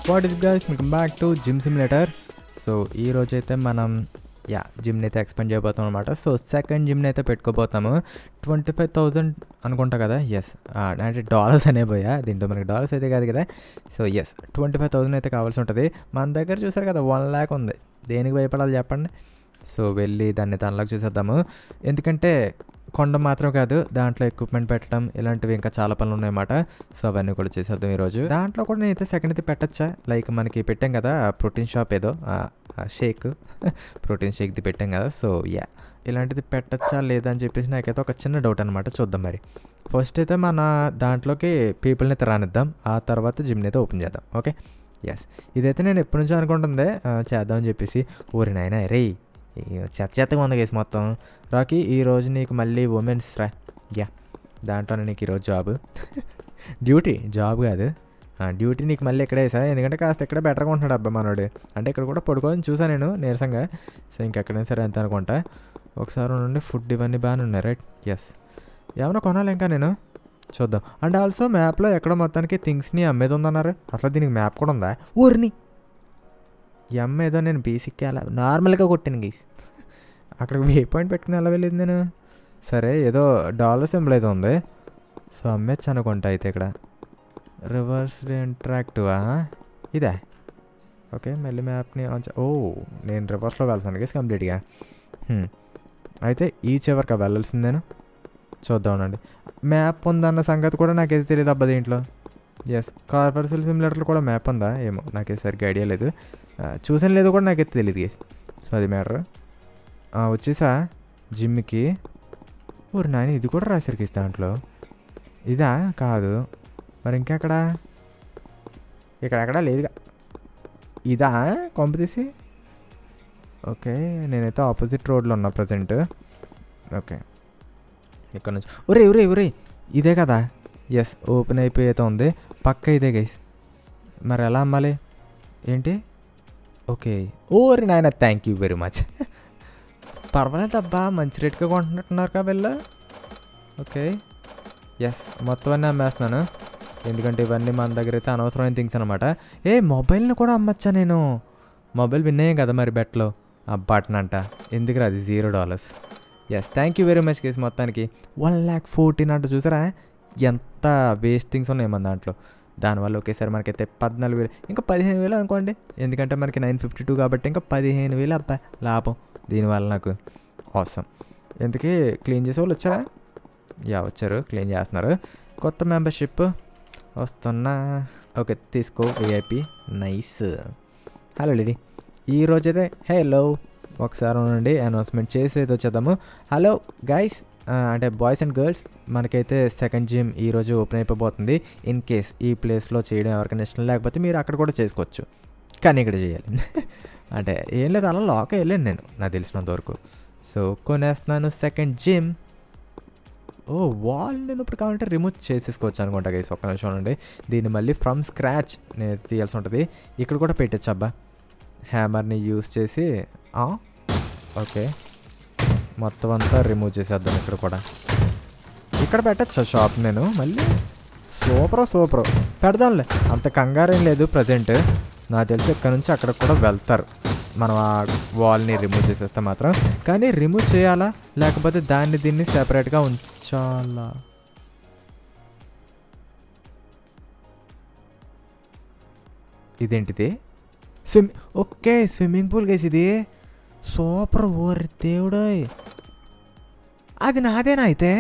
What is guys welcome back to gym simulator so ఈ రోజు అయితే మనం యా జిమ్ని అయితే ఎక్స్పెండ్ చేయబోతాం అనమాట సో సెకండ్ జిమ్ని అయితే పెట్టుకోబోతాము ట్వంటీ ఫైవ్ థౌజండ్ అనుకుంటా కదా ఎస్ అంటే డాలర్స్ అనే పోయా దీంట్లో మనకి డాలర్స్ అయితే కాదు కదా so yes twenty five thousand అయితే కావాల్సి ఉంటుంది మన దగ్గర చూసారు కదా వన్ ల్యాక్ ఉంది దేనికి భయపడాలి చెప్పండి సో వెళ్ళి దాన్ని దానిలోకి చూసేద్దాము ఎందుకంటే కొండ మాత్రం కాదు దాంట్లో ఎక్విప్మెంట్ పెట్టడం ఇలాంటివి ఇంకా చాలా పనులు ఉన్నాయన్నమాట సో అవన్నీ కూడా చేసేద్దాం ఈరోజు దాంట్లో కూడా నేనైతే సెకండ్ అయితే పెట్టచ్చా లైక్ మనకి పెట్టాం కదా ప్రోటీన్ షాప్ ఏదో షేక్ ప్రోటీన్ షేక్ది పెట్టాం కదా సో యా ఇలాంటిది పెట్టచ్చా లేదా అని చెప్పేసి నాకైతే ఒక చిన్న డౌట్ అనమాట చూద్దాం మరి ఫస్ట్ అయితే మన దాంట్లోకి పీపుల్ని అయితే రానిద్దాం ఆ తర్వాత జిమ్ని అయితే ఓపెన్ చేద్దాం ఓకే ఎస్ ఇదైతే నేను ఎప్పటి నుంచో అనుకుంటుంది ఆ, చేద్దామని చెప్పేసి ఊరి నాయన రే చెత్త చెత్తగా ఉంది కేసు మొత్తం రాకి ఈ రోజు నీకు మళ్ళీ ఉమెన్స్ రా యా దాంట్లోనే నీకు ఈరోజు జాబ్ డ్యూటీ జాబ్ కాదు ఆ, డ్యూటీ నీకు మళ్ళీ ఇక్కడే సార్ ఎందుకంటే కాస్త ఇక్కడ బెటర్గా ఉంటున్నాడు అబ్బాయి మనోడు అంటే ఇక్కడ కూడా పడుకోవాలని చూసాను నేను నీరసంగా సో ఇంకెక్కడైనా సరే అంత అనుకుంటా ఒకసారి నుండి ఫుడ్ ఇవన్నీ బాగానే ఉన్నాయి రైట్ ఎస్ ఏమైనా కొనాలి ఇంకా నేను చూద్దాం అండ్ ఆల్సో మ్యాప్లో ఎక్కడ మొత్తానికి థింగ్స్ని అమ్మేది ఉందన్నారు అసలు దీనికి మ్యాప్ కూడా ఉందా ఊరిని ఈ అమ్మ ఏదో నేను బేసిక్గా అలా నార్మల్గా కొట్టాను గీస్ అక్కడికి వే పాయింట్ పెట్టుకుని ఎలా వెళ్ళింది నేను సరే ఏదో డాలర్ సింబల్ అయితే ఉంది సో అమ్మేచ్చు అనుకుంటా అయితే ఇక్కడ రివర్స్ ఇంట్రాక్టివా ఇదే ఓకే మళ్ళీ మ్యాప్ని ఆన్ చే- ఓ నేను రివర్స్లో వెళ్తాను గేస్ కంప్లీట్గా హ్మ్. అయితే ఈ చివరికి వెళ్ళాల్సిందేను చూద్దామండి మ్యాప్ ఉందన్న సంగతి కూడా నాకైతే తెలియదు అబ్బా దీంట్లో ఎస్ కార్పొరేషన్ సిమ్యులేటర్లో కూడా మ్యాప్ ఉందా ఏమో నాకైతే సరిగ్గా ఐడియా లేదు ఆ, చూసాను లేదో కూడా నాకైతే తెలియదు గేస్ సో అది మ్యాటర్ వచ్చేసా జిమ్కి ఊరి నాయన ఇది కూడా రాశారు గేస్ దాంట్లో ఇదా కాదు మరి ఇంకెక్కడ ఇక్కడెక్కడ లేదుగా ఇదా కొంప తీసి ఓకే నేనైతే ఆపోజిట్ రోడ్లో ఉన్నా ప్రజెంట్ ఓకే ఇక్కడ నుంచి ఒరే ఒరే ఒరే ఇదే కదా ఎస్ ఓపెన్ అయిపోయి అయితే ఉంది పక్క ఇదే గైస్ మరి ఎలా అమ్మాలి ఏంటి ఓకే ఓరి నాయన థ్యాంక్ యూ వెరీ మచ్ పర్వాలేదు అబ్బా మంచి రేట్గా కొంటున్నట్టున్నారు కా వెళ్ళ ఓకే ఎస్ మొత్తం అన్నీ అమ్మేస్తున్నాను ఎందుకంటే ఇవన్నీ మన దగ్గర అయితే అనవసరమైన థింగ్స్ అనమాట ఏ మొబైల్ని కూడా అమ్మచ్చా నేను మొబైల్ విన్ అయ్యాం కదా మరి బెట్లో బటన్ అంట ఎందుకు అది zero dollars yes thank you very much కేసు మొత్తానికి వన్ ల్యాక్ ఫోర్టీన్ అంట చూసారా ఎంత వేస్ట్ థింగ్స్ ఉన్నాయి మన దాంట్లో దానివల్ల ఒకేసారి మనకైతే పద్నాలుగు వేలు ఇంకా పదిహేను వేలు అనుకోండి ఎందుకంటే మనకి నైన్ ఫిఫ్టీ టూ కాబట్టి ఇంకా పదిహేను వేలు అబ్బా లాభం దీనివల్ల నాకు అవసరం ఎందుకే క్లీన్ చేసే వాళ్ళు వచ్చారా యా వచ్చారు క్లీన్ చేస్తున్నారు కొత్త మెంబర్షిప్ వస్తున్నా ఓకే తీసుకో విఐపి నైస్ హలో లేడీ ఈరోజైతే హలో ఒకసారి ఉండండి అనౌన్స్మెంట్ చేసి అయితే వచ్చేద్దాము హలో గైస్ అంటే బాయ్స్ అండ్ గర్ల్స్ మనకైతే సెకండ్ జిమ్ ఈరోజు ఓపెన్ అయిపోతుంది ఇన్ కేస్ ఈ ప్లేస్లో చేయడం ఎవరికైనా ఇష్టం లేకపోతే మీరు అక్కడ కూడా చేసుకోవచ్చు కానీ ఇక్కడ చేయాలి అంటే ఏం లేదు అలా లోక వెళ్ళాను నేను నాకు తెలిసినంత వరకు సో కొనేస్తున్నాను సెకండ్ జిమ్ ఓ వాల్ నేను ఇప్పుడు కావాలంటే రిమూవ్ చేసేసుకోవచ్చు అనుకుంటా గైస్ ఒక్క నిమిషం ఉండండి దీన్ని మళ్ళీ ఫ్రమ్ స్క్రాచ్ నేను తీయాల్సి ఉంటుంది ఇక్కడ కూడా పెట్టచ్చు అబ్బా హ్యామర్ని యూస్ చేసి ఆ, ఓకే మొత్తం అంతా రిమూవ్ చేసేద్దాం ఇక్కడ కూడా ఇక్కడ పెట్టచ్చా షాప్ నేను మళ్ళీ సూపర్ సూపర్ పెడదాంలే అంత కంగారేం లేదు ప్రజెంట్ నాకు తెలిసి ఇక్కడ నుంచి అక్కడ కూడా వెళ్తారు మనం ఆ వాల్ని రిమూవ్ చేసేస్తే మాత్రం కానీ రిమూవ్ చేయాలా లేకపోతే దాన్ని దీన్ని సెపరేట్గా ఉంచాలా ఇదేంటిది స్విమ్ ఓకే స్విమ్మింగ్ పూల్ గేసి ఇది సూపర్ ఓరి దేవుడోయ్ అది నాదేనా అయితే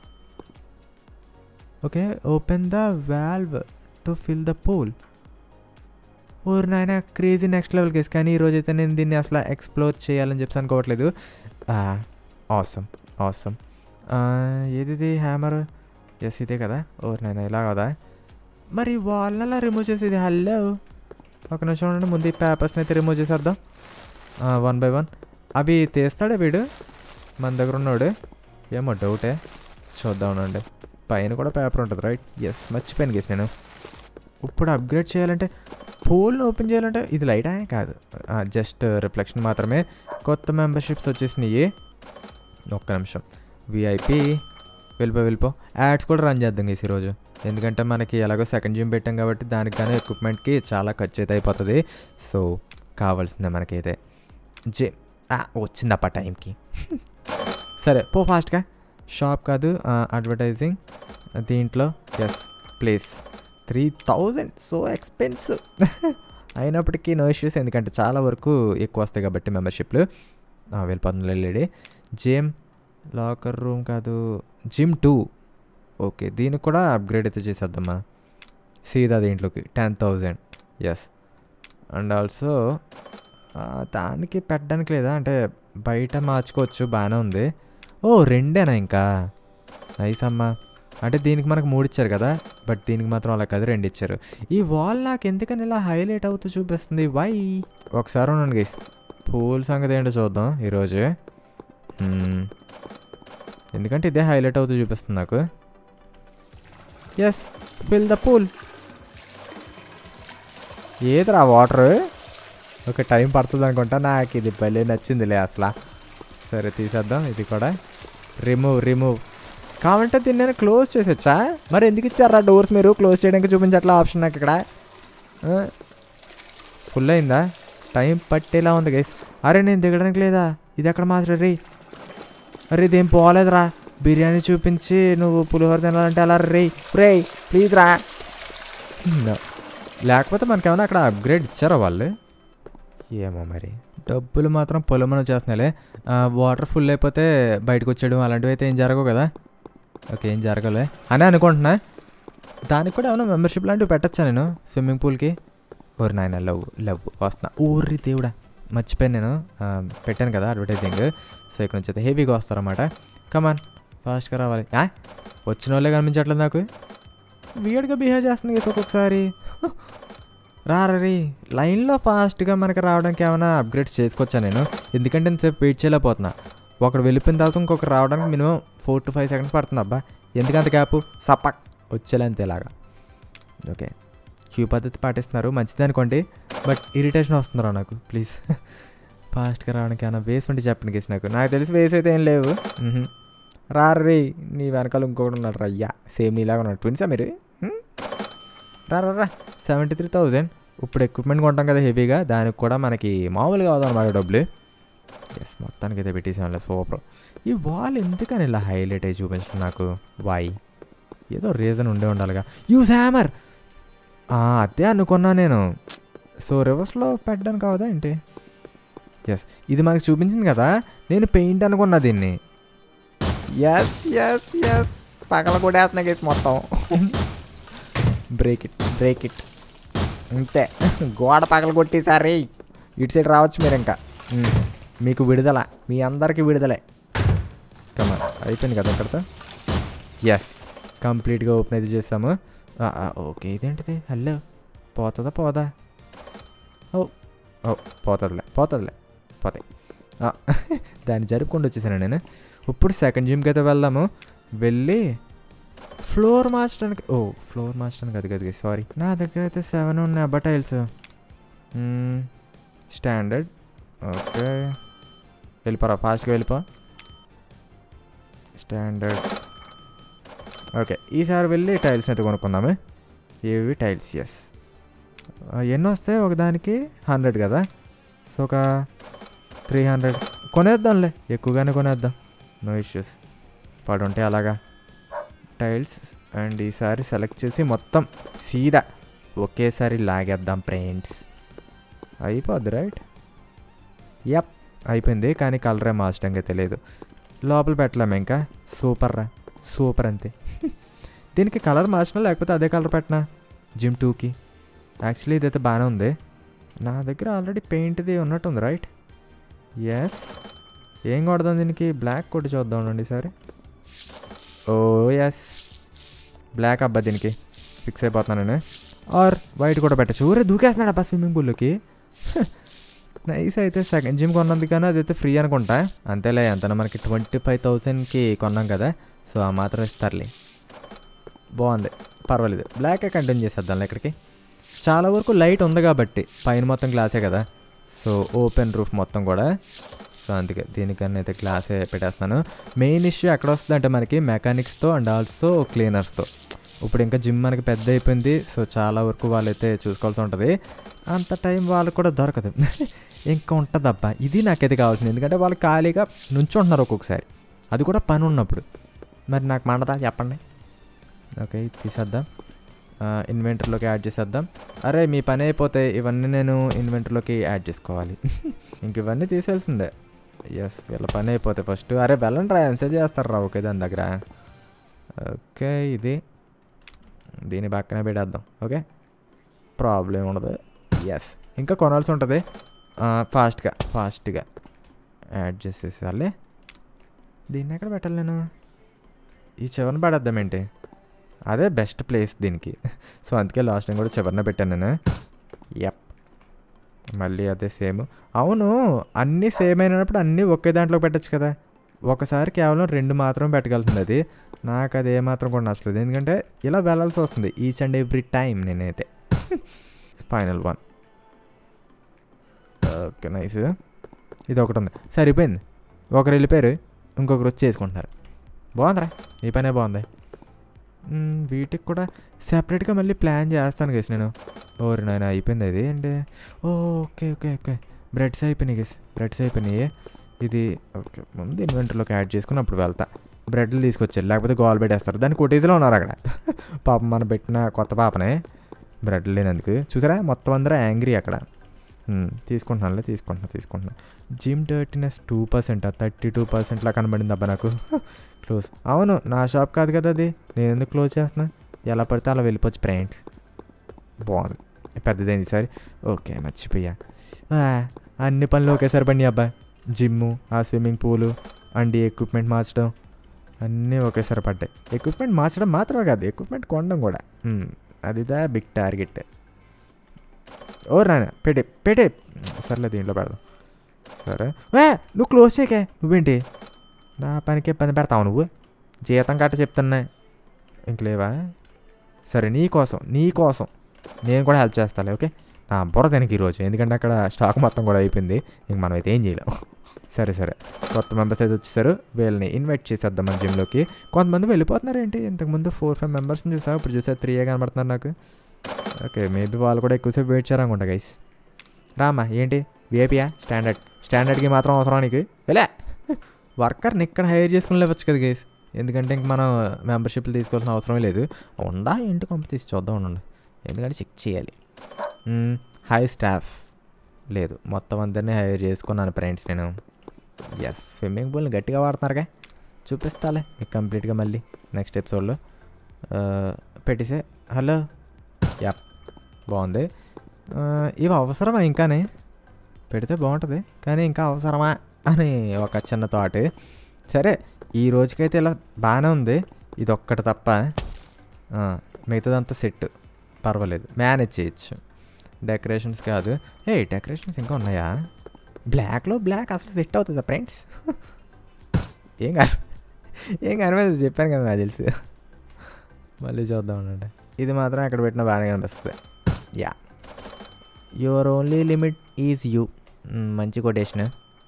okay open the valve to fill the pool ఓరి నాయన క్రేజీ నెక్స్ట్ లెవెల్ కేసు కానీ ఈరోజు అయితే నేను దీన్ని అసలు ఎక్స్ప్లోర్ చేయాలని చెప్పి అనుకోవట్లేదు అవసరం అవసరం ఏది హ్యామర్ ఎస్ ఇదే కదా ఓరి నాయన ఇలా కదా మరి వాళ్ళలా రిమూవ్ చేసేది హలో ఒక నిమిషం ఉండండి ముందు ఈ పేపర్స్ని అయితే రిమూవ్ చేసేద్దాం వన్ బై వన్ అవి తీస్తాడా వీడు మన దగ్గర ఉన్నాడు ఏమో డౌటే చూద్దాం ఉండండి పైన కూడా పేపర్ ఉంటుంది రైట్ ఎస్ మర్చిపోయాను గేస్ నేను ఇప్పుడు అప్గ్రేడ్ చేయాలంటే పూల్ని ఓపెన్ చేయాలంటే ఇది లైటా కాదు జస్ట్ రిఫ్లెక్షన్ మాత్రమే కొత్త మెంబర్షిప్స్ వచ్చేసినాయి ఒక్క నిమిషం విఐపి వెళ్ళిపో వెళ్ళిపో యాడ్స్ కూడా రన్ చేద్దాం గేసి ఈరోజు ఎందుకంటే మనకి ఎలాగో సెకండ్ జిమ్ పెట్టాం కాబట్టి దానికి కానీ ఎక్విప్మెంట్కి చాలా ఖర్చు అయితే అయిపోతుంది సో కావాల్సిందే మనకైతే జిమ్ వచ్చిందప్ప టైంకి సరే పో ఫాస్ట్గా షాప్ కాదు అడ్వర్టైజింగ్ దీంట్లో yes place three thousand so expensive అయినప్పటికీ నో ఇష్యూస్ ఎందుకంటే చాలా వరకు ఎక్కువ వస్తాయి కాబట్టి మెంబర్షిప్లు వెళ్ళిపోతుంది లేడీ జిమ్ లాకర్ రూమ్ కాదు జిమ్ టూ ఓకే దీనికి కూడా అప్గ్రేడ్ అయితే చేసేద్దామా సీదా దీంట్లోకి ten thousand yes and also దానికి పెట్టడానికి లేదా అంటే బయట మార్చుకోవచ్చు బాగానే ఉంది ఓ రెండేనా ఇంకా నైస్ అమ్మా అంటే దీనికి మనకు మూడు ఇచ్చారు కదా బట్ దీనికి మాత్రం అలా కాదు రెండు ఇచ్చారు ఈ వాల్ నాకు ఎందుకని ఇలా హైలైట్ అవుతూ చూపిస్తుంది వై ఒకసారి ఉన్నాను గైస్ పూల్ సంగతి ఏంటో చూద్దాం ఈరోజు మ్మ్. ఎందుకంటే ఇదే హైలైట్ అవుతూ చూపిస్తుంది నాకు ఎస్ ఫిల్ ద పూల్ ఏదిరా వాటర్ ఒక టైం పడుతుంది అనుకుంటా నాకు ఇది భలే నచ్చిందిలే అసలు సరే తీసేద్దాం ఇది కూడా రిమూవ్ రిమూవ్ కావాలంటే దీన్ని నేను క్లోజ్ చేసేచ్చా మరి ఎందుకు ఇచ్చారా డోర్స్ మీరు క్లోజ్ చేయడానికి చూపించట్లా ఆప్షన్ నాకు ఇక్కడ ఫుల్ అయిందా టైం పట్టేలా ఉంది గైస్ అరే నేను దిగడానికి లేదా ఇది ఎక్కడ మాత్రం రే అరే ఇదేం పోలేదురా బిర్యానీ చూపించి నువ్వు పులిహోర తినాలంటే అలా రే రే ప్లీజ్ రా No. లేకపోతే మనకేమైనా అక్కడ అప్గ్రేడ్ ఇచ్చారా వాళ్ళు ఏమో మరి డబ్బులు మాత్రం పొలమనం చేస్తున్నాలే వాటర్ ఫుల్ అయిపోతే బయటకు వచ్చేయడం అలాంటివి అయితే ఏం జరగవు కదా ఓకే ఏం జరగలే అని అనుకుంటున్నా దానికి కూడా ఏమైనా మెంబర్షిప్ లాంటివి పెట్టచ్చా నేను స్విమ్మింగ్ పూల్కి ఓరి నాయన లవ్ లవ్ వస్తున్నా ఊరి దేవుడా మర్చిపోయాను నేను ఆ, పెట్టాను కదా అడ్వర్టైజింగ్ సో ఇక్కడ నుంచి అయితే హెవీగా వస్తారన్నమాట కమాన్ ఫాస్ట్గా రావాలి ఆ, వచ్చిన వాళ్ళే కనిపించట్లేదు నాకు వియర్డ్గా బిహేవ్ చేస్తుంది కదా ఒక్కొక్కసారి రారీ లైన్లో ఫాస్ట్గా మనకి రావడానికి ఏమైనా అప్గ్రేడ్ చేసుకోవచ్చా నేను ఎందుకంటే ఇంతసేపు వెయిట్ చేయలేకపోతున్నా ఒకడు వెళ్ళిపోయిన తర్వాత ఇంకొకరు రావడానికి minimum four to five seconds పడుతుంది అబ్బా ఎందుకంత గ్యాప్ సపక్ వచ్చేలాంతే ఇలాగా ఓకే క్యూ పద్ధతి పాటిస్తున్నారు మంచిది అనుకోండి బట్ ఇరిటేషన్ వస్తుందిరా నాకు ప్లీజ్ ఫాస్ట్గా రావడానికి ఏమైనా వేస్ ఉంటే చెప్పండి గేసి నాకు నాకు తెలిసి వేస్ అయితే ఏం లేవు మ్హూ. రారీ నీ వెనకాల ఇంకొకటి ఉన్నాడు రయ్యా సేమ్ నీలాగా ఉన్నాడు ట్విన్సా మీరు హ్మ్? రా రా రా సెవెంటీ త్రీ థౌజండ్ ఇప్పుడు ఎక్విప్మెంట్ కొంటాం కదా హెవీగా దానికి కూడా మనకి మామూలుగా అవుదన్నమాట డబ్బులు ఎస్ మొత్తానికి అయితే పెట్టేసాంలే సూపర్ ఈ వాల్ ఎందుకని ఇలా హైలైట్ అయ్యి చూపించడం నాకు వై ఏదో రీజన్ ఉండే ఉండాలిగా యూజ్ హ్యామర్ అదే అనుకున్నా నేను సో రివర్స్లో పెట్టడానికి కావదా ఏంటి ఎస్ ఇది మనకి చూపించింది కదా నేను పెయింట్ అనుకున్నా దీన్ని ఎస్ ఎస్ ఎస్ పగల కొడేస్తున్నా కేసు మొత్తం బ్రేక్ ఇట్ బ్రేక్ ఇట్ అంతే గోడ పగల కొట్టేసారి ఇటు సైడ్ రావచ్చు మీరు ఇంకా మ్మ్. మీకు విడుదల మీ అందరికీ విడుదలే కమా అయిపోయింది కదా అక్కడితో ఎస్ కంప్లీట్గా ఓపెన్ అయితే చేసాము ఆ, ఆ, ఓకే ఇదేంటిది హలో పోతుందా పోదా ఓ ఓ పోతుందిలే పోతుందిలే పోతాయి ఆ, దాన్ని జరుపుకుంటూ వచ్చేసాను నేను ఇప్పుడు సెకండ్ జిమ్కి అయితే వెళ్దాము వెళ్ళి ఫ్లోర్ మార్చడానికి ఓ ఫ్లోర్ మార్చడానికి అది కదా సారీ నా దగ్గర అయితే సెవెన్ ఉన్నాయి అబ్బా టైల్స్ స్టాండర్డ్ ఓకే వెళ్ళిపోరా ఫాస్ట్గా వెళ్ళిపో స్టాండర్డ్ ఓకే ఈసారి వెళ్ళి టైల్స్ని అయితే కొనుక్కుందామే ఏవి టైల్స్ ఎస్ ఎన్ని వస్తాయి ఒకదానికి హండ్రెడ్ కదా సో ఒక త్రీ హండ్రెడ్ కొనేద్దాంలే ఎక్కువగానే కొనేద్దాం నో ఇష్యూస్ పడుంటే అలాగా టైల్స్ అండ్ ఈసారి సెలెక్ట్ చేసి మొత్తం సీదా ఒకేసారి లాగేద్దాం ఫ్రెండ్స్ అయిపోద్ది రైట్ యప్ అయిపోయింది కానీ కలరే మార్చడానికి తెలియదు లోపల పెట్టలేము ఇంకా సూపర్ రా సూపర్ అంతే దీనికి కలర్ మార్చినా లేకపోతే అదే కలర్ పెట్టినా జిమ్ టూకి యాక్చువల్లీ ఇదైతే బాగానే ఉంది నా దగ్గర ఆల్రెడీ పెయింట్ది ఉన్నట్టుంది రైట్ ఎస్ ఏం కొడదాం దీనికి బ్లాక్ కొట్టి చూద్దాం ఉండండి సరే ఓ ఎస్ బ్లాక్ అబ్బా దీనికి ఫిక్స్ అయిపోతున్నాను నేను ఆర్ వైట్ కూడా పెట్టచ్చు ఊరే దూకేస్తున్నాడు అబ్బా స్విమ్మింగ్ పూల్లోకి నైస్ అయితే సెకండ్ జిమ్ కొన్నందుకన్నా అదైతే ఫ్రీ అనుకుంటా అంతేలే ఎంత మనకి ట్వంటీ ఫైవ్ థౌసండ్కి కొన్నాం కదా సో ఆ మాత్రం ఇస్తారులే బాగుంది పర్వాలేదు బ్లాకే కంటిన్యూ చేసేద్దాం ఇక్కడికి చాలా వరకు లైట్ ఉంది కాబట్టి పైన మొత్తం గ్లాసే కదా సో ఓపెన్ రూఫ్ మొత్తం కూడా సో అందుకే దీనికన్నా అయితే గ్లాసే పెట్టేస్తున్నాను మెయిన్ ఇష్యూ ఎక్కడ వస్తుంది అంటే మనకి మెకానిక్స్తో అండ్ ఆల్సో క్లీనర్స్తో ఇప్పుడు ఇంకా జిమ్ మనకి పెద్ద అయిపోయింది సో చాలా వరకు వాళ్ళైతే చూసుకోవాల్సి ఉంటుంది అంత టైం వాళ్ళకి కూడా దొరకదు ఇంకా ఉంటుంది అబ్బా ఇది నాకైతే కావాల్సింది ఎందుకంటే వాళ్ళు ఖాళీగా నుంచుంటున్నారు ఒక్కొక్కసారి అది కూడా పని ఉన్నప్పుడు మరి నాకు మండదా చెప్పండి ఓకే ఇది తీసేద్దాం ఇన్వెంటర్లోకి యాడ్ చేసేద్దాం అరే మీ పని అయిపోతే ఇవన్నీ నేను ఇన్వెంటర్లోకి యాడ్ చేసుకోవాలి ఇంక ఇవన్నీ తీసేయాల్సిందే ఎస్ వీళ్ళ పని అయిపోతే ఫస్ట్ అరే వెళ్ళండి రా ఎన్సేపు చేస్తారు రా ఓకే దాని దగ్గర ఓకే ఇది దీని పక్కనే పెట్టేద్దాం ఓకే ప్రాబ్లం ఉండదు ఎస్ ఇంకా కొనాల్సి ఉంటుంది ఫాస్ట్గా ఫాస్ట్గా యాడ్ చేసేసాలి దీన్ని ఎక్కడ పెట్టాలి నేను ఈ చివరిని పడేద్దాం ఏంటి అదే బెస్ట్ ప్లేస్ దీనికి సో అందుకే లాస్ట్ టైం కూడా చివరిన పెట్టాను నేను యప్ మళ్ళీ అదే సేమ్ అవును అన్నీ సేమ్ అయినప్పుడు అన్నీ ఒకే దాంట్లో పెట్టచ్చు కదా ఒకసారి కేవలం రెండు మాత్రం పెట్టగలుగుతుంది అది నాకు అది ఏమాత్రం కూడా నచ్చలేదు ఎందుకంటే ఇలా వెళ్ళాల్సి వస్తుంది ఈచ్ అండ్ ఎవ్రీ టైం నేనైతే ఫైనల్ వన్ ఓకే నైస్ ఇది ఒకటి ఉంది సరిపోయింది ఒకరు వెళ్ళిపోయారు ఇంకొకరు వచ్చి చేసుకుంటున్నారు బాగుందిరా ఈ పనే బాగుంది మ్మ్, వీటికి కూడా సెపరేట్గా మళ్ళీ ప్లాన్ చేస్తాను గేస్ నేను ఓరి నాయన అయిపోయింది అది అంటే ఓ ఓకే ఓకే ఓకే బ్రెడ్స్ అయిపోయినాయి గేస్ బ్రెడ్స్ అయిపోయినాయి ఇది ఓకే ముందు ఇన్వెంటర్లోకి యాడ్ చేసుకుని అప్పుడు వెళ్తా బ్రెడ్లు తీసుకొచ్చారు లేకపోతే గోల్ పెట్టేస్తారు దాన్ని కొట్టేసిలో ఉన్నారు అక్కడ పాపం మనం పెట్టిన కొత్త పాపనే బ్రెడ్ లేనందుకు చూసారా మొత్తం అందరూ యాంగ్రీ అక్కడ మ్మ్, తీసుకుంటున్నానులే తీసుకుంటున్నా తీసుకుంటున్నా gym dirtiness two percent thirty two పర్సెంట్లా కనబడింది అబ్బా నాకు క్లోజ్ అవును నా షాప్ కాదు కదా అది నేను ఎందుకు క్లోజ్ చేస్తున్నా ఎలా పడితే అలా వెళ్ళిపోవచ్చు ఫ్రెండ్స్ బాగుంది పెద్దదైంది సరే ఓకే మర్చిపోయా ఆ, అన్ని పనులు ఒకేసారి పడి అబ్బాయి జిమ్ము ఆ స్విమ్మింగ్ పూలు అండ్ ఎక్విప్మెంట్ మార్చడం అన్నీ ఒకేసారి పడ్డాయి ఎక్విప్మెంట్ మార్చడం మాత్రమే కాదు ఎక్విప్మెంట్ కొనడం కూడా మ్మ్, అదిదా బిగ్ టార్గెట్ ఓ రానా పెట్టే పెట్టే సర్లే దీంట్లో పెడదాం సరే ఏ నువ్వు క్లోజ్ చేయకే నువ్వేంటి నా పనికి ఇబ్బంది పెడతావు నువ్వు జీతం కట్ట చెప్తున్నా ఇంక లేవా సరే నీ కోసం నీ కోసం నేను కూడా హెల్ప్ చేస్తాలే ఓకే నా బుర్ర దానికి ఈరోజు ఎందుకంటే అక్కడ స్టాక్ మొత్తం కూడా అయిపోయింది ఇంక మనం అయితే ఏం చేయలేం సరే సరే కొత్త మెంబర్స్ అయితే వచ్చేసారు వీళ్ళని ఇన్వైట్ చేసేద్దాం మన జిమ్లోకి కొంతమంది వెళ్ళిపోతున్నారు ఏంటి ఇంతకుముందు ఫోర్ ఫైవ్ మెంబర్స్ని చూసాం ఇప్పుడు చూసా త్రీయే కనబడుతున్నారు నాకు ఓకే మేబీ వాళ్ళు కూడా ఎక్కువసేపు వెయిట్ చేయాలనుకుంటా గైస్ రామా ఏంటి విఐపియా స్టాండర్డ్ స్టాండర్డ్కి మాత్రం అవసరం నీకు వెళ్ళా వర్కర్ని ఇక్కడ హైర్ చేసుకుని లేవచ్చు కదా గైస్ ఎందుకంటే ఇంక మనం మెంబర్షిప్లు తీసుకోవాల్సిన అవసరం లేదు ఉండా ఇంటి కొంప తీసి చూద్దాం ఉండండి ఎందుకంటే చెక్ చేయాలి హై స్టాఫ్ లేదు మొత్తం అందరినీ హైర్ చేసుకున్నాను ఫ్రెండ్స్ నేను ఎస్ స్విమ్మింగ్ పూల్ని గట్టిగా వాడుతున్నారుగా చూపిస్తాలే మీకు కంప్లీట్గా మళ్ళీ నెక్స్ట్ ఎపిసోడ్లో పెట్టేసే హలో యాప్ బాగుంది ఆ, ఇవి అవసరమా ఇంకానే పెడితే బాగుంటుంది కానీ ఇంకా అవసరమా అని ఒక చిన్న థాట్ సరే ఈ రోజుకైతే ఇలా బాగానే ఉంది ఇది ఒక్కటి తప్ప ఆ, మిగతాదంతా సెట్ పర్వాలేదు మేనేజ్ చేయొచ్చు డెకరేషన్స్ కాదు ఏ డెకరేషన్స్ ఇంకా ఉన్నాయా బ్లాక్లో బ్లాక్ అసలు సెట్ అవుతుందా ఫ్రెండ్స్ ఏం కాదు ఏం కనిపిస్తుంది చెప్పాను కదా నాకు తెలుసు మళ్ళీ చూద్దాం ఉండండి ఇది మాత్రం అక్కడ పెట్టిన బాగానే కనిపిస్తుంది yeah your only limit is you మంచి కొటేషన్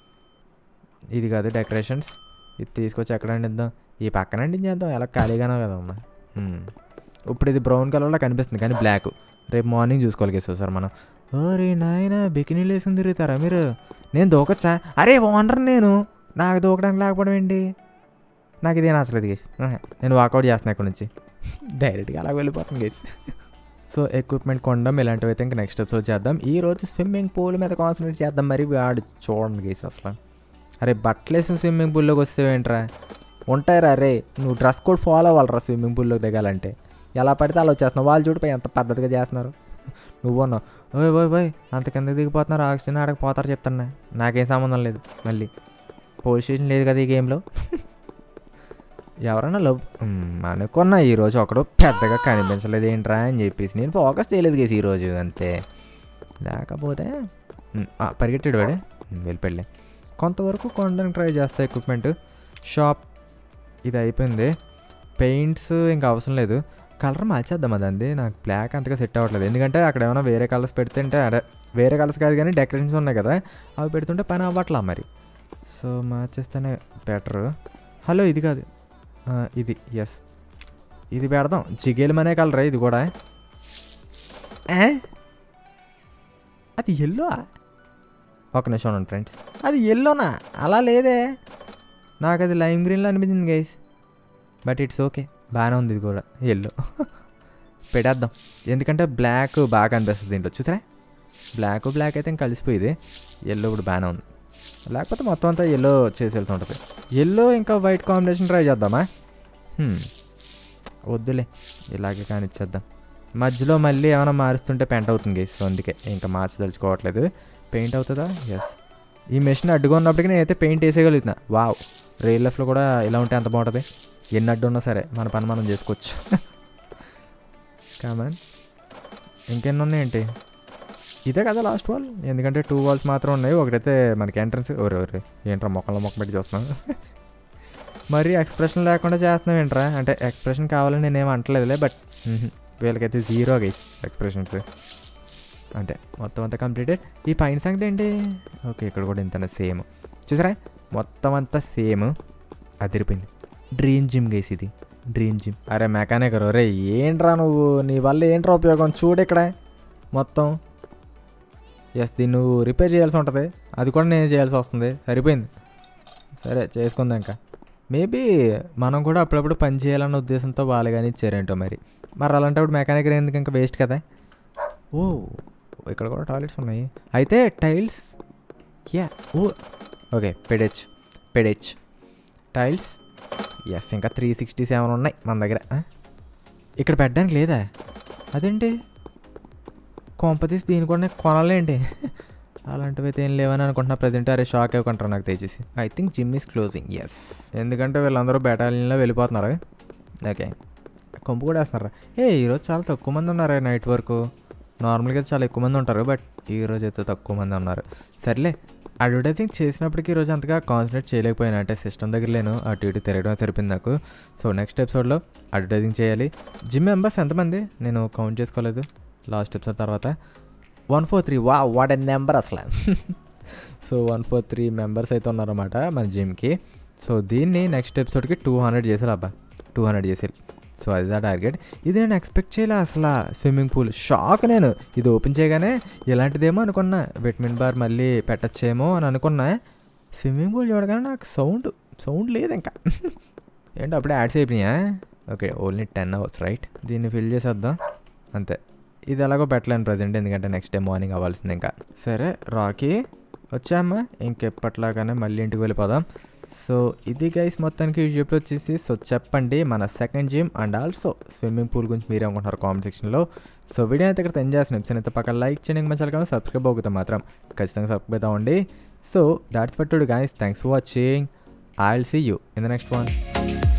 ఇది కాదు డెకరేషన్స్ ఇది తీసుకొచ్చి ఎక్కడ అండిద్దాం ఈ పక్కన అండించేద్దాం ఎలా ఖాళీగానే కదా అమ్మా మ్మ్. ఇప్పుడు ఇది బ్రౌన్ కలర్లో కనిపిస్తుంది కానీ బ్లాక్ రేపు మార్నింగ్ చూసుకోవాలి కేసు సార్ మనం ఓరే నాయన బికినీలు వేసుకుని తిరుగుతారా మీరు నేను దూకొచ్చా అరే ఓనర్ నేను నాకు దూకడానికి లేకపోవడం ఏంటి నాకు ఇదే నచ్చలేదు గేస్ నేను వాకౌట్ చేస్తున్నా ఇక్కడ నుంచి డైరెక్ట్గా అలా వెళ్ళిపోతుంది గేస్ సో ఎక్విప్మెంట్ కొనడం ఇలాంటివి అయితే ఇంకా నెక్స్ట్ ఎపిసోడ్ చేద్దాం ఈ రోజు స్విమ్మింగ్ పూల్ మీద కాన్సన్ట్రేట్ చేద్దాం మరి వాడు చూడండి గేస్ అసలు అరే బట్టలు వేసిన స్విమ్మింగ్ పూల్లోకి వస్తేవేంట్రా ఉంటాయిరా అరే నువ్వు డ్రెస్ కోడ్ ఫాలో అవ్వాలరా స్విమ్మింగ్ పూల్లోకి దిగాలంటే ఎలా పడితే అలా వచ్చేస్తున్నావు వాళ్ళు చూడిపోయి ఎంత పద్ధతిగా చేస్తున్నారు నువ్వు అన్నావు ఓయ్ ఓయ్ ఓయ్ అంత కింద దిగిపోతున్నారు ఆక్సిజన్ ఆడకి పోతారు చెప్తున్నా నాకేం సంబంధం లేదు మళ్ళీ పోలీస్ స్టేషన్ లేదు కదా ఈ గేమ్లో ఎవరైనా లవ్ మ్మ్, అనుకున్నా ఈరోజు ఒకడు పెద్దగా కనిపించలేదు ఏంట్రా అని చెప్పేసి నేను ఫోకస్ చేయలేదు కేసు ఈరోజు అంతే లేకపోతే మ్మ్, ఆ, పరిగెట్టాడు వాడే మ్మ్, వెళ్ళిపోయలే కొంతవరకు కొనడానికి ట్రై చేస్తా ఎక్విప్మెంట్ షాప్ ఇది అయిపోయింది పెయింట్స్ ఇంకా అవసరం లేదు కలర్ మార్చేద్దాం అదండి నాకు బ్లాక్ అంతగా సెట్ అవ్వట్లేదు ఎందుకంటే అక్కడ ఏమైనా వేరే కలర్స్ పెడుతుంటే అదే వేరే కలర్స్ కాదు కానీ డెకరేషన్స్ ఉన్నాయి కదా అవి పెడుతుంటే పని అవ్వట్లా మరి సో మార్చేస్తేనే బెటర్ హలో ఇది కాదు ఆ, ఇది ఎస్ ఇది పెడదాం జిగేలమనే కలరా ఇది కూడా ఏ? అది ఎల్లో ఒక నిమిషం ఉండండి ఫ్రెండ్స్ అది ఎల్లోనా అలా లేదే నాకు అది లైమ్ గ్రీన్లో అనిపించింది గైస్ బట్ ఇట్స్ ఓకే బాగానే ఉంది ఇది కూడా ఎల్లో పెట్టేద్దాం ఎందుకంటే బ్లాక్ బాగా అనిపిస్తుంది దీంట్లో చూసారా బ్లాక్ బ్లాక్ అయితే ఇంకా కలిసిపోయింది ఎల్లో కూడా బాగానే ఉంది లేకపోతే మొత్తం అంతా ఎల్లో చేసేయాల్సి ఉంటుంది ఎల్లో ఇంకా వైట్ కాంబినేషన్ ట్రై చేద్దామా హ్మ్. వద్దులే ఇలాగే కానిచ్చేద్దాం మధ్యలో మళ్ళీ ఏమైనా మారుస్తుంటే పెంట్ అవుతుంది గేస్ సో అందుకే ఇంకా మార్చదలుచుకోవట్లేదు పెయింట్ అవుతుందా ఎస్ ఈ మెషిన్ అడ్డుగా ఉన్నప్పటికీ నేనైతే పెయింట్ వేసేయగలుగుతున్నా వావ్ రియల్ లైఫ్లో కూడా ఇలా ఉంటే ఎంత బాగుంటుంది ఎన్ని అడ్డు ఉన్నా సరే మన పని మనం చేసుకోవచ్చు కామన్ ఇంకెన్ని ఉన్నాయేంటి ఇదే కదా లాస్ట్ వాల్ ఎందుకంటే టూ వాల్స్ మాత్రం ఉన్నాయి ఒకటైతే మనకి ఎంట్రన్స్ ఎవరు ఎవరు ఏంట్రా మొక్కల మొక్క పెట్టి చూస్తున్నాం మరి ఎక్స్ప్రెషన్ లేకుండా చేస్తున్నాం ఏంట్రా అంటే ఎక్స్ప్రెషన్ కావాలని నేనేం అంటలేదులే బట్ వీళ్ళకైతే జీరో గైస్ ఎక్స్ప్రెషన్స్ అంటే మొత్తం అంతా కంప్లీటెడ్ ఈ పైన సంగతి ఏంటి ఓకే ఇక్కడ కూడా ఇంత సేమ్ చూసారా మొత్తం అంతా సేమ్ అదిరిపోయింది డ్రీమ్ జిమ్ గైస్ ఇది డ్రీమ్ జిమ్ అరే మెకానిక్ రే ఏంట్రా నువ్వు నీ వల్ల ఏంట్రా ఉపయోగం చూడు ఇక్కడ మొత్తం ఎస్ దీన్ని నువ్వు రిపేర్ చేయాల్సి ఉంటుంది అది కూడా నేను చేయాల్సి వస్తుంది సరిపోయింది సరే చేసుకుందాం ఇంకా మేబీ మనం కూడా అప్పుడప్పుడు పని చేయాలన్న ఉద్దేశంతో వాళ్ళు కానీ ఇచ్చారేంటో మరి మరి అలాంటప్పుడు మెకానిక్ ఎందుకు ఇంకా వేస్ట్ కదా ఓ ఇక్కడ కూడా టాయిలెట్స్ ఉన్నాయి అయితే టైల్స్ యా ఓ ఓకే పెడెచ్ పెడెచ్ టైల్స్ ఎస్ ఇంకా త్రీ సిక్స్టీ సెవెన్ ఉన్నాయి మన దగ్గర ఆ? ఇక్కడ పెట్టడానికి లేదా అదేంటి కొంపతీసి దీని కూడా నేను కొనాలేంటి అలాంటివి అయితే ఏం లేవని అనుకుంటున్నా ప్రజెంట్ అరే షాక్ అవ్వకుంటారు నాకు తెచ్చేసి I think gym is closing yes ఎందుకంటే వీళ్ళందరూ బెటాలియన్లో వెళ్ళిపోతున్నారు ఓకే కొంపు కూడా వేస్తున్నారా ఏ ఈరోజు చాలా తక్కువ మంది ఉన్నారు నైట్ వరకు నార్మల్గా అయితే చాలా ఎక్కువ మంది ఉంటారు బట్ ఈరోజు అయితే తక్కువ మంది ఉన్నారు సర్లే అడ్వర్టైజింగ్ చేసినప్పటికీ ఈరోజు అంతగా కాన్సన్ట్రేట్ చేయలేకపోయాను అంటే సిస్టమ్ దగ్గర లేను అటు ఇటు తిరగడం సరిపోయింది నాకు సో నెక్స్ట్ ఎపిసోడ్లో అడ్వర్టైజింగ్ చేయాలి జిమ్ మెంబర్స్ ఎంతమంది నేను కౌంట్ చేసుకోలేదు లాస్ట్ ఎపిసోడ్ తర్వాత వన్ ఫోర్ త్రీ వా వాట్ ఎ నెంబర్ అసలు so one four three members అయితే ఉన్నారన్నమాట మన జిమ్కి సో దీన్ని నెక్స్ట్ ఎపిసోడ్కి టూ హండ్రెడ్ చేసారు అబ్బా టూ హండ్రెడ్ చేసారు సో అది దా టార్గెట్ ఇది నేను ఎక్స్పెక్ట్ చేయలే అసలు స్విమ్మింగ్ పూల్ షాక్ నేను ఇది ఓపెన్ చేయగానే ఇలాంటిదేమో అనుకున్నా విటమిన్ బార్ మళ్ళీ పెట్టచ్చేమో అని అనుకున్నా స్విమ్మింగ్ పూల్ చూడగానే నాకు సౌండ్ సౌండ్ లేదు ఇంకా ఏంటి అప్పుడే యాడ్స్ అయిపోయినాయా okay only ten hours right దీన్ని ఫిల్ చేసేద్దాం అంతే ఇది ఎలాగో పెట్టలేను ప్రజెంట్ ఎందుకంటే నెక్స్ట్ డే మార్నింగ్ అవ్వాల్సింది ఇంకా సరే రాకీ వచ్చామ్మా ఇంకెప్పట్లాగానే మళ్ళీ ఇంటికి వెళ్ళిపోదాం సో ఇది గైస్ మొత్తానికి ఈ జిప్ వచ్చేసి సో చెప్పండి మన second gym and also swimming pool గురించి మీరే అనుకుంటారు కామెంట్ సెక్షన్లో సో వీడియో అయితే ఇక్కడ ఎంజాయ్ చేసిన ఎపిసోడ్ అయితే పక్కన లైక్ చేయండి మంచి కానీ సబ్స్క్రైబ్ అవుతాం మాత్రం ఖచ్చితంగా సబ్స్క్రైబ్ అవుతామండి so that's for today guys thanks for watching I will see you in the next one